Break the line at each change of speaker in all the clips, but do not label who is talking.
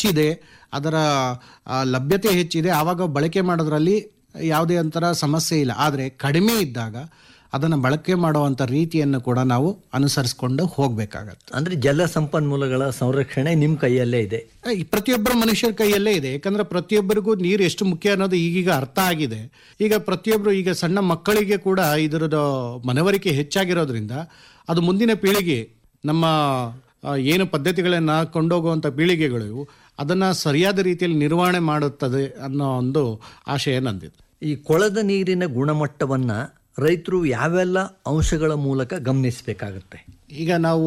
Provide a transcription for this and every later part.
ಹೆಚ್ಚಿದೆ ಅದರ ಆ, ಲಭ್ಯತೆ ಹೆಚ್ಚಿದೆ ಆವಾಗ ಬಳಕೆ ಮಾಡೋದ್ರಲ್ಲಿ ಯಾವುದೇ ಒಂಥರ ಸಮಸ್ಯೆ ಇಲ್ಲ ಆದರೆ ಕಡಿಮೆ ಇದ್ದಾಗ ಅದನ್ನು ಬಳಕೆ ಮಾಡುವಂಥ ರೀತಿಯನ್ನು ಕೂಡ ನಾವು ಅನುಸರಿಸ್ಕೊಂಡು ಹೋಗಬೇಕಾಗತ್ತೆ
ಅಂದ್ರೆ ಜಲ ಸಂಪನ್ಮೂಲಗಳ ಸಂರಕ್ಷಣೆ ನಿಮ್ಮ ಕೈಯಲ್ಲೇ ಇದೆ
ಈ ಪ್ರತಿಯೊಬ್ಬರ ಮನುಷ್ಯರ ಕೈಯಲ್ಲೇ ಇದೆ ಯಾಕಂದ್ರೆ ಪ್ರತಿಯೊಬ್ಬರಿಗೂ ನೀರು ಎಷ್ಟು ಮುಖ್ಯ ಅನ್ನೋದು ಈಗೀಗ ಅರ್ಥ ಆಗಿದೆ ಈಗ ಪ್ರತಿಯೊಬ್ಬರು ಈಗ ಸಣ್ಣ ಮಕ್ಕಳಿಗೆ ಕೂಡ ಇದರದ ಮನವರಿಕೆ ಹೆಚ್ಚಾಗಿರೋದ್ರಿಂದ ಅದು ಮುಂದಿನ ಪೀಳಿಗೆ ನಮ್ಮ ಆ, ಏನು ಪದ್ಧತಿಗಳನ್ನು ಕೊಂಡೋಗುವಂಥ ಪೀಳಿಗೆಗಳು ಅದನ್ನು ಸರಿಯಾದ ರೀತಿಯಲ್ಲಿ ನಿರ್ವಹಣೆ ಮಾಡುತ್ತದೆ ಅನ್ನೋ ಒಂದು ಆಶಯ ನಂದಿದೆ
ಈ ಕೊಳದ ನೀರಿನ ಗುಣಮಟ್ಟವನ್ನ ರೈತರು ಯಾವೆಲ್ಲ ಅಂಶಗಳ ಮೂಲಕ ಗಮನಿಸಬೇಕಾಗುತ್ತೆ
ಈಗ ನಾವು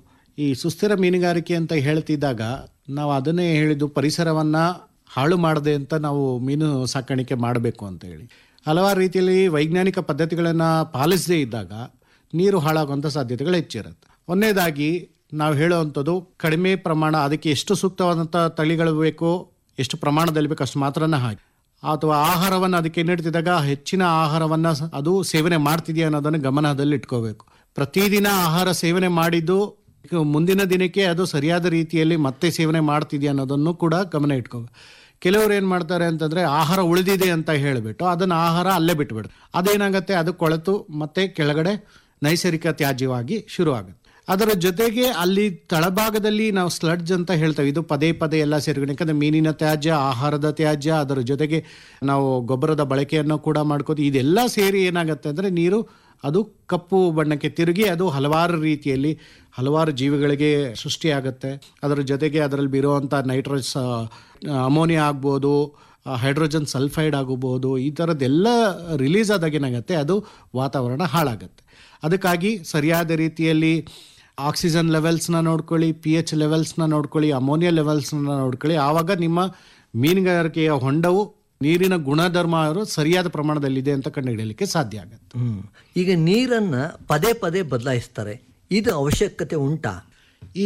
ಈ ಸುಸ್ಥಿರ ಮೀನುಗಾರಿಕೆ ಅಂತ ಹೇಳ್ತಿದ್ದಾಗ ನಾವು ಅದನ್ನೇ ಹೇಳಿದ್ದು ಪರಿಸರವನ್ನು ಹಾಳು ಮಾಡದೆ ಅಂತ ನಾವು ಮೀನು ಸಾಕಾಣಿಕೆ ಮಾಡಬೇಕು ಅಂತ ಹೇಳಿ ಹಲವಾರು ರೀತಿಯಲ್ಲಿ ವೈಜ್ಞಾನಿಕ ಪದ್ಧತಿಗಳನ್ನು ಪಾಲಿಸದೇ ಇದ್ದಾಗ ನೀರು ಹಾಳಾಗುವಂಥ ಸಾಧ್ಯತೆಗಳು ಹೆಚ್ಚಿರುತ್ತೆ ಒಂದನೇದಾಗಿ ನಾವು ಹೇಳುವಂಥದ್ದು ಕಡಿಮೆ ಪ್ರಮಾಣ ಅದಕ್ಕೆ ಎಷ್ಟು ಸೂಕ್ತವಾದಂಥ ತಳಿಗಳು ಬೇಕು ಎಷ್ಟು ಪ್ರಮಾಣದಲ್ಲಿ ಬೇಕು ಅಷ್ಟು ಮಾತ್ರನೇ ಹಾಕಿ ಅಥವಾ ಆಹಾರವನ್ನು ಅದಕ್ಕೆ ನೀಡ್ತಿದ್ದಾಗ ಹೆಚ್ಚಿನ ಆಹಾರವನ್ನು ಅದು ಸೇವನೆ ಮಾಡ್ತಿದೆಯಾ ಅನ್ನೋದನ್ನು ಗಮನದಲ್ಲಿ ಇಟ್ಕೋಬೇಕು ಪ್ರತಿದಿನ ಆಹಾರ ಸೇವನೆ ಮಾಡಿದ್ದು ಈಗ ಮುಂದಿನ ದಿನಕ್ಕೆ ಅದು ಸರಿಯಾದ ರೀತಿಯಲ್ಲಿ ಮತ್ತೆ ಸೇವನೆ ಮಾಡ್ತಿದೆಯಾ ಅನ್ನೋದನ್ನು ಕೂಡ ಗಮನ ಇಟ್ಕೋಬೇಕು ಕೆಲವರು ಏನು ಮಾಡ್ತಾರೆ ಅಂತಂದರೆ ಆಹಾರ ಉಳಿದಿದೆ ಅಂತ ಹೇಳಿಬಿಟ್ಟು ಅದನ್ನು ಆಹಾರ ಅಲ್ಲೇ ಬಿಟ್ಬಿಡ್ತಾರೆ ಅದೇನಾಗುತ್ತೆ ಅದು ಕೊಳೆತು ಮತ್ತೆ ಕೆಳಗಡೆ ನೈಸರ್ಗಿಕ ತ್ಯಾಜ್ಯವಾಗಿ ಶುರು ಆಗುತ್ತೆ ಅದರ ಜೊತೆಗೆ ಅಲ್ಲಿ ತಳಭಾಗದಲ್ಲಿ ನಾವು ಸ್ಲಡ್ಜ್ ಅಂತ ಹೇಳ್ತೇವೆ ಇದು ಪದೇ ಪದೇ ಎಲ್ಲ ಸೇರ್ಕೊಂಡು ಯಾಕಂದ್ರೆ ಮೀನಿನ ತ್ಯಾಜ್ಯ ಆಹಾರದ ತ್ಯಾಜ್ಯ ಅದರ ಜೊತೆಗೆ ನಾವು ಗೊಬ್ಬರದ ಬಳಕೆಯನ್ನು ಕೂಡ ಮಾಡ್ಕೋದು ಇದೆಲ್ಲ ಸೇರಿ ಏನಾಗುತ್ತೆ ಅಂದರೆ ನೀರು ಅದು ಕಪ್ಪು ಬಣ್ಣಕ್ಕೆ ತಿರುಗಿ ಅದು ಹಲವಾರು ರೀತಿಯಲ್ಲಿ ಹಲವಾರು ಜೀವಿಗಳಿಗೆ ಸೃಷ್ಟಿಯಾಗುತ್ತೆ ಅದರ ಜೊತೆಗೆ ಅದರಲ್ಲಿ ಬೀರುವಂಥ ನೈಟ್ರೋಸ್ ಅಮೋನಿಯಾ ಆಗ್ಬೋದು ಹೈಡ್ರೋಜನ್ ಸಲ್ಫೈಡ್ ಆಗಬಹುದು ಈ ಥರದ್ದೆಲ್ಲ ರಿಲೀಸ್ ಆದಾಗ ಏನಾಗುತ್ತೆ ಅದು ವಾತಾವರಣ ಹಾಳಾಗುತ್ತೆ ಅದಕ್ಕಾಗಿ ಸರಿಯಾದ ರೀತಿಯಲ್ಲಿ ಆಕ್ಸಿಜನ್ ಲೆವೆಲ್ಸ್ನ ನೋಡ್ಕೊಳ್ಳಿ ಪಿ ಎಚ್ ಲೆವೆಲ್ಸ್ನ ನೋಡ್ಕೊಳ್ಳಿ ಅಮೋನಿಯಾ ಲೆವೆಲ್ಸ್ನ ನೋಡ್ಕೊಳ್ಳಿ ಆವಾಗ ನಿಮ್ಮ ಮೀನುಗಾರಿಕೆಯ ಹೊಂಡವು ನೀರಿನ ಗುಣಧರ್ಮ ಅವರು ಸರಿಯಾದ ಪ್ರಮಾಣದಲ್ಲಿದೆ ಅಂತ ಕಂಡುಹಿಡಿಯಲಿಕ್ಕೆ ಸಾಧ್ಯ ಆಗುತ್ತೆ
ಹ್ಮ್ ಈಗ ನೀರನ್ನ ಪದೇ ಪದೇ ಬದಲಾಯಿಸ್ತಾರೆ ಇದು ಅವಶ್ಯಕತೆ ಉಂಟಾ
ಈ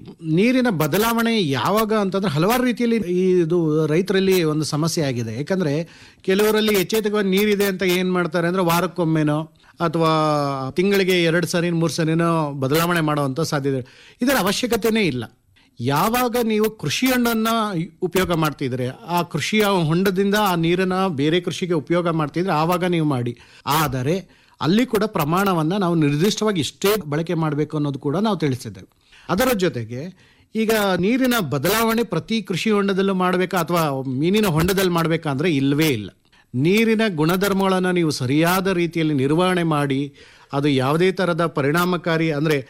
ನೀರಿನ ಬದಲಾವಣೆ ಯಾವಾಗ ಅಂತಂದ್ರೆ ಹಲವಾರು ರೀತಿಯಲ್ಲಿ ಈ ಇದು ರೈತರಲ್ಲಿ ಒಂದು ಸಮಸ್ಯೆ ಆಗಿದೆ ಯಾಕಂದ್ರೆ ಕೆಲವರಲ್ಲಿ ಎಚ್ಚೆತ್ತುಕೊಂಡು ನೀರಿದೆ ಅಂತ ಏನು ಮಾಡ್ತಾರೆ ಅಂದ್ರೆ ವಾರಕ್ಕೊಮ್ಮೆನೋ ಅಥವಾ ತಿಂಗಳಿಗೆ ಎರಡು ಸರಿ ಮೂರು ಸರಿನೋ ಬದಲಾವಣೆ ಮಾಡುವಂಥ ಸಾಧ್ಯತೆ ಇದರ ಅವಶ್ಯಕತೆನೇ ಇಲ್ಲ ಯಾವಾಗ ನೀವು ಕೃಷಿ ಹಣ್ಣನ್ನು ಉಪಯೋಗ ಮಾಡ್ತಿದ್ರೆ ಆ ಕೃಷಿಯ ಹೊಂಡದಿಂದ ಆ ನೀರನ್ನು ಬೇರೆ ಕೃಷಿಗೆ ಉಪಯೋಗ ಮಾಡ್ತಿದ್ರೆ ಆವಾಗ ನೀವು ಮಾಡಿ ಆದರೆ ಅಲ್ಲಿ ಕೂಡ ಪ್ರಮಾಣವನ್ನು ನಾವು ನಿರ್ದಿಷ್ಟವಾಗಿ ಇಷ್ಟೇ ಬಳಕೆ ಮಾಡಬೇಕು ಅನ್ನೋದು ಕೂಡ ನಾವು ತಿಳಿಸಿದ್ದೇವೆ ಅದರ ಜೊತೆಗೆ ಈಗ ನೀರಿನ ಬದಲಾವಣೆ ಪ್ರತಿ ಕೃಷಿ ಹೊಂಡದಲ್ಲೂ ಮಾಡಬೇಕಾ ಅಥವಾ ಮೀನಿನ ಹೊಂಡದಲ್ಲಿ ಮಾಡಬೇಕಾ ಅಂದರೆ ಇಲ್ಲವೇ ಇಲ್ಲ ನೀರಿನ ಗುಣಧರ್ಮಗಳನ್ನು ನೀವು ಸರಿಯಾದ ರೀತಿಯಲ್ಲಿ ನಿರ್ವಹಣೆ ಮಾಡಿ ಅದು ಯಾವುದೇ ಥರದ ಪರಿಣಾಮಕಾರಿ ಅಂದರೆ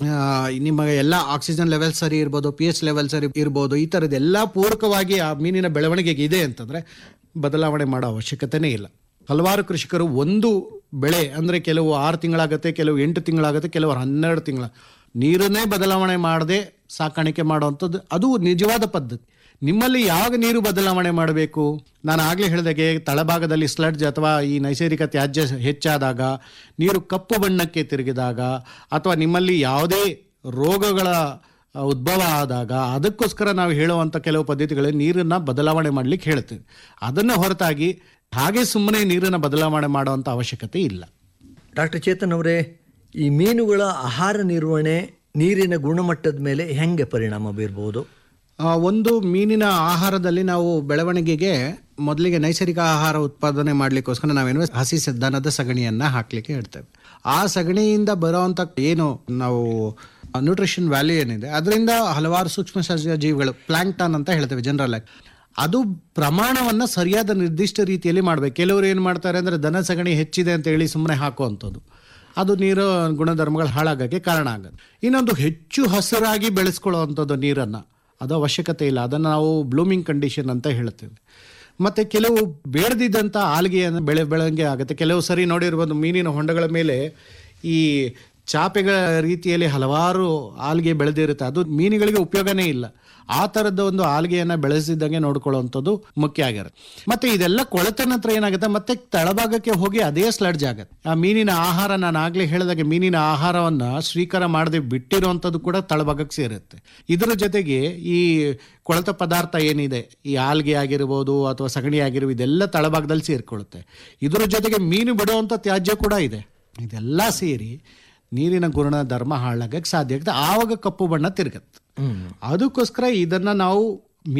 ನಿಮ್ಮ ಎಲ್ಲ ಆಕ್ಸಿಜನ್ ಲೆವೆಲ್ ಸರಿ ಇರ್ಬೋದು ಪಿ ಎಚ್ ಲೆವೆಲ್ ಸರಿ ಇರ್ಬೋದು ಈ ಥರದ್ದೆಲ್ಲ ಪೂರಕವಾಗಿ ಆ ಮೀನಿನ ಬೆಳವಣಿಗೆಗೆ ಇದೆ ಅಂತಂದರೆ ಬದಲಾವಣೆ ಮಾಡೋ ಅವಶ್ಯಕತೆನೇ ಇಲ್ಲ ಹಲವಾರು ಕೃಷಿಕರು ಒಂದು ಬೆಳೆ ಅಂದರೆ ಕೆಲವು ಆರು ತಿಂಗಳಾಗುತ್ತೆ ಕೆಲವು ಎಂಟು ತಿಂಗಳಾಗುತ್ತೆ ಕೆಲವರು ಹನ್ನೆರಡು ತಿಂಗಳ ನೀರನ್ನೇ ಬದಲಾವಣೆ ಮಾಡದೆ ಸಾಕಾಣಿಕೆ ಮಾಡುವಂಥದ್ದು ಅದು ನಿಜವಾದ ಪದ್ಧತಿ ನಿಮ್ಮಲ್ಲಿ ಯಾವಾಗ ನೀರು ಬದಲಾವಣೆ ಮಾಡಬೇಕು ನಾನು ಆಗಲೇ ಹೇಳಿದಾಗೆ ತಳಭಾಗದಲ್ಲಿ ಸ್ಲಡ್ಜ್ ಅಥವಾ ಈ ನೈಸರ್ಗಿಕ ತ್ಯಾಜ್ಯ ಹೆಚ್ಚಾದಾಗ ನೀರು ಕಪ್ಪು ಬಣ್ಣಕ್ಕೆ ತಿರುಗಿದಾಗ ಅಥವಾ ನಿಮ್ಮಲ್ಲಿ ಯಾವುದೇ ರೋಗಗಳ ಉದ್ಭವ ಆದಾಗ ಅದಕ್ಕೋಸ್ಕರ ನಾವು ಹೇಳುವಂಥ ಕೆಲವು ಪದ್ಧತಿಗಳಲ್ಲಿ ನೀರನ್ನು ಬದಲಾವಣೆ ಮಾಡಲಿಕ್ಕೆ ಹೇಳ್ತೀವಿ ಅದನ್ನು ಹೊರತಾಗಿ ಹಾಗೆ ಸುಮ್ಮನೆ ನೀರನ್ನು ಬದಲಾವಣೆ ಮಾಡುವಂಥ ಅವಶ್ಯಕತೆ ಇಲ್ಲ
ಡಾಕ್ಟರ್ ಚೇತನ್ ಅವರೇ ಈ ಮೀನುಗಳ ಆಹಾರ ನಿರ್ವಹಣೆ ನೀರಿನ ಗುಣಮಟ್ಟದ ಮೇಲೆ ಹೆಂಗೆ ಪರಿಣಾಮ ಬೀರ್ಬೋದು
ಆ, ಒಂದು ಮೀನಿನ ಆಹಾರದಲ್ಲಿ ನಾವು ಬೆಳವಣಿಗೆಗೆ ಮೊದಲಿಗೆ ನೈಸರ್ಗಿಕ ಆಹಾರ ಉತ್ಪಾದನೆ ಮಾಡಲಿಕ್ಕೋಸ್ಕರ ನಾವೇನು ಹಸಿ ಸ- ದನದ ಸಗಣಿಯನ್ನು ಹಾಕಲಿಕ್ಕೆ ಹೇಳ್ತೇವೆ ಆ ಸಗಣಿಯಿಂದ ಬರೋವಂಥ ಏನು ನಾವು ನ್ಯೂಟ್ರಿಷನ್ ವ್ಯಾಲ್ಯೂ ಏನಿದೆ ಅದರಿಂದ ಹಲವಾರು ಸೂಕ್ಷ್ಮ ಸಸ್ಯ ಜೀವಿಗಳು ಪ್ಲಾಂಕ್ಟಾನ್ ಅಂತ ಹೇಳ್ತೇವೆ ಜನರಲ್ ಆಗಿ ಅದು ಪ್ರಮಾಣವನ್ನು ಸರಿಯಾದ ನಿರ್ದಿಷ್ಟ ರೀತಿಯಲ್ಲಿ ಮಾಡಬೇಕು ಕೆಲವರು ಏನು ಮಾಡ್ತಾರೆ ಅಂದರೆ ದನ ಸಗಣಿ ಹೆಚ್ಚಿದೆ ಅಂತ ಹೇಳಿ ಸುಮ್ಮನೆ ಹಾಕುವಂಥದ್ದು ಅದು ನೀರು ಗುಣಧರ್ಮಗಳು ಹಾಳಾಗೋಕ್ಕೆ ಕಾರಣ ಆಗುತ್ತೆ ಇನ್ನೊಂದು ಹೆಚ್ಚು ಹಸಿರಾಗಿ ಬೆಳೆಸ್ಕೊಳ್ಳುವಂಥದ್ದು ನೀರನ್ನು ಅದು ಅವಶ್ಯಕತೆ ಇಲ್ಲ ಅದನ್ನು ನಾವು ಬ್ಲೂಮಿಂಗ್ ಕಂಡೀಷನ್ ಅಂತ ಹೇಳ್ತೇವೆ ಮತ್ತು ಕೆಲವು ಬೇಡದಿದ್ದಂಥ ಆಲ್ಗೆಯನ್ನು ಬೆಳೆ ಬೆಳವಣಿಗೆ ಆಗುತ್ತೆ ಕೆಲವು ಸರಿ ನೋಡಿರ್ಬೋದು ಮೀನಿನ ಹೊಂಡಗಳ ಮೇಲೆ ಈ ಚಾಪೆಗಳ ರೀತಿಯಲ್ಲಿ ಹಲವಾರು ಆಲ್ಗೆ ಬೆಳೆದಿರುತ್ತೆ ಅದು ಮೀನುಗಳಿಗೆ ಉಪಯೋಗನೇ ಇಲ್ಲ ಆ ಥರದ ಒಂದು ಆಲ್ಗೆಯನ್ನು ಬೆಳೆಸಿದಂಗೆ ನೋಡ್ಕೊಳ್ಳುವಂಥದ್ದು ಮುಖ್ಯ ಆಗಿರುತ್ತೆ ಮತ್ತೆ ಇದೆಲ್ಲ ಕೊಳೆತ ನಂತರ ಏನಾಗುತ್ತೆ ಮತ್ತೆ ತಳಭಾಗಕ್ಕೆ ಹೋಗಿ ಅದೇ ಸ್ಲಡ್ಜ್ ಆಗುತ್ತೆ ಆ ಮೀನಿನ ಆಹಾರ ನಾನು ಆಗಲೇ ಹೇಳಿದಾಗೆ ಮೀನಿನ ಆಹಾರವನ್ನು ಸ್ವೀಕಾರ ಮಾಡದೆ ಬಿಟ್ಟಿರುವಂಥದ್ದು ಕೂಡ ತಳಭಾಗಕ್ಕೆ ಸೇರುತ್ತೆ ಇದರ ಜೊತೆಗೆ ಈ ಕೊಳೆತ ಪದಾರ್ಥ ಏನಿದೆ ಈ ಆಲ್ಗೆ ಆಗಿರ್ಬೋದು ಅಥವಾ ಸಗಣಿ ಆಗಿರ್ಬೋದು ಇದೆಲ್ಲ ತಳಭಾಗದಲ್ಲಿ ಸೇರಿಕೊಳ್ಳುತ್ತೆ ಇದರ ಜೊತೆಗೆ ಮೀನು ಬಿಡುವಂಥ ತ್ಯಾಜ್ಯ ಕೂಡ ಇದೆ ಇದೆಲ್ಲ ಸೇರಿ ನೀರಿನ ಗುಣ ಧರ್ಮ ಹಾಳಾಗಕ್ಕೆ ಸಾಧ್ಯ ಆಗುತ್ತೆ ಆವಾಗ ಕಪ್ಪು ಬಣ್ಣ ತಿರುಗತ್ತೆ ಅದಕ್ಕೋಸ್ಕರ ಇದನ್ನ ನಾವು